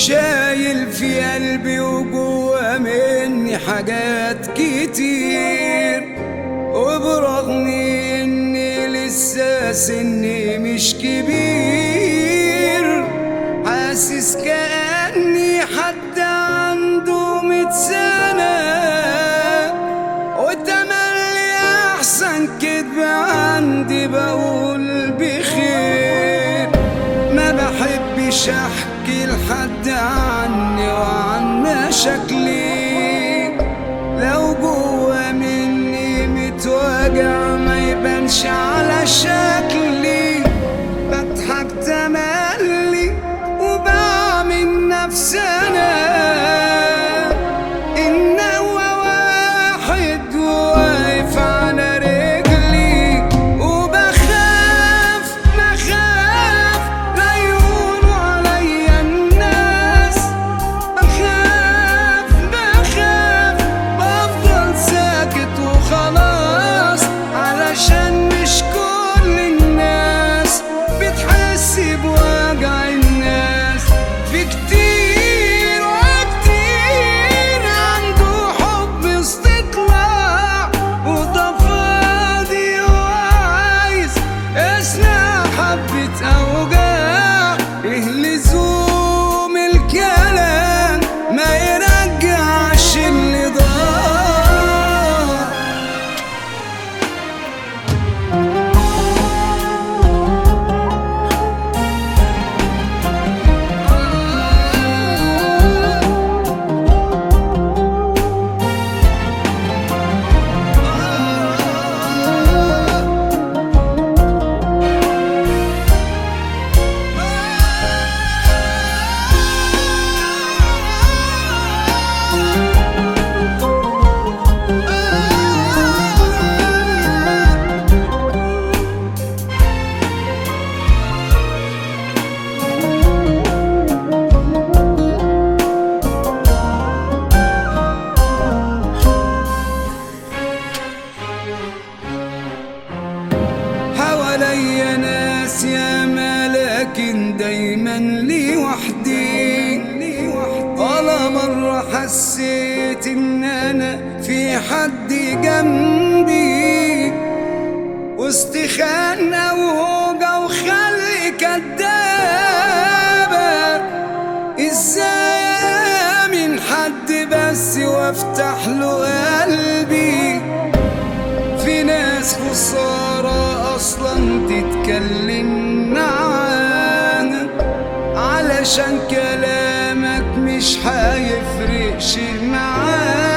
شايل في قلبي وجوه مني حاجات كتير وبرغم اني لسه سني مش كبير حاسس كأني حد عنده ميت سنة وتملي أحسن كدب عندي بقول بخير ما بحبش أحكي لحد عني وعن مشاكلي لو جوا مني متوجع ما يبانش على شكلي بضحك تملي وبعمل نفسي انا ان هو واحد واقف على رجلي وبخاف بخاف لا يقولوا عليا الناس بخاف بخاف بفضل ساكت وخلاص علشان مش كل الناس بتحس بوجع الناس في كتير وكتير عنده حب استطلاع وده فاضي وعايز اسمع حبة أوجاع إيه لزوم الكلام ما يرجعش اللي ضاع حواليا ناس ياما لكن دايما لي وحدي ولا مرة حسيت ان انا في حد جنبي وسط خانة وهوجة وخلق كدابة ازاي من حد بس وافتح له قلبي في ناس خسارة أصلا تتكلم معانا علشان كلامك مش هيفرق شيء معانا